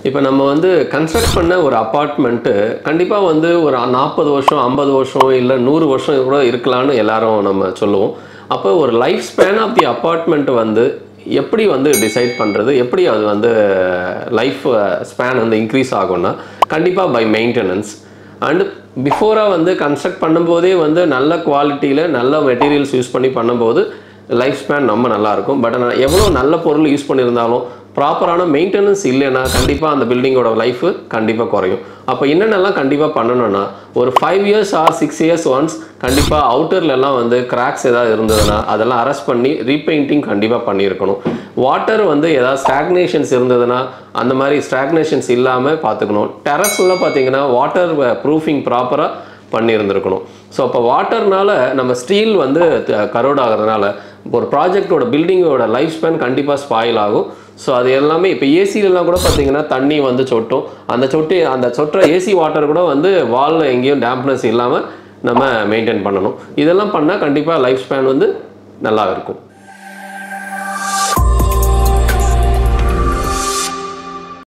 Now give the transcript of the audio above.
இப்போ நம்ம வந்து கன்ஸ்ட்ரக்ட் பண்ண ஒரு அப்பார்ட்மெண்ட்டு கண்டிப்பாக வந்து ஒரு நாற்பது வருஷம் ஐம்பது வருஷம் இல்லை நூறு வருஷம் கூட இருக்கலாம்னு எல்லாரும் நம்ம சொல்லுவோம் அப்போ ஒரு life span of the apartment வந்து எப்படி வந்து டிசைட் பண்ணுறது எப்படி அது வந்து லைஃப் ஸ்பேன் வந்து இன்க்ரீஸ் ஆகும்னா கண்டிப்பாக பை மெயின்டெனன்ஸ் அண்ட் பிஃபோராக வந்து கன்ஸ்ட்ரக்ட் பண்ணும்போதே வந்து நல்ல குவாலிட்டியில் நல்ல மெட்டீரியல்ஸ் யூஸ் பண்ணி பண்ணும்போது லைஃப் ஸ்பேன் ரொம்ப நல்லாயிருக்கும் பட் ஆனால் எவ்வளோ நல்ல பொருள் யூஸ் பண்ணியிருந்தாலும் ப்ராப்பரான மெயின்டெனன்ஸ் இல்லைன்னா கண்டிப்பாக அந்த பில்டிங்கோட லைஃப் கண்டிப்பாக குறையும் அப்போ என்னென்னலாம் கண்டிப்பாக பண்ணணும்னா ஒரு five years or six years once கண்டிப்பாக அவுட்டர்லலாம் வந்து கிராக்ஸ் ஏதாவது இருந்ததுன்னா அதெல்லாம் அரெஸ்ட் பண்ணி ரீபெயிண்டிங் கண்டிப்பாக பண்ணியிருக்கணும் வாட்டர் வந்து ஏதாவது ஸ்டாக்னேஷன்ஸ் இருந்ததுன்னா அந்த மாதிரி ஸ்டாக்னேஷன்ஸ் இல்லாமல் பார்த்துக்கணும் டெரஸில் பார்த்தீங்கன்னா வாட்டர் ப்ரூஃபிங் ப்ராப்பராக பண்ணியிருந்திருக்கணும் ஸோ அப்போ வாட்டர்னால நம்ம ஸ்டீல் வந்து கரோட் ஆகிறதுனால ஒரு ப்ராஜெக்டோட பில்டிங்கோட லைஃப் ஸ்பேன் கண்டிப்பாக ஸ்பாயில் ஆகும் ஸோ அது எல்லாமே இப்போ ஏசிலலாம் கூட பார்த்தீங்கன்னா தண்ணி வந்து சொட்டும் அந்த சொட்டு அந்த சொட்டுற ஏசி வாட்டர் கூட வந்து வாலில் எங்கேயும் டேம்ப்னஸ் இல்லாமல் நம்ம மெயின்டைன் பண்ணணும் இதெல்லாம் பண்ணால் கண்டிப்பாக லைஃப் ஸ்பேன் வந்து நல்லா இருக்கும்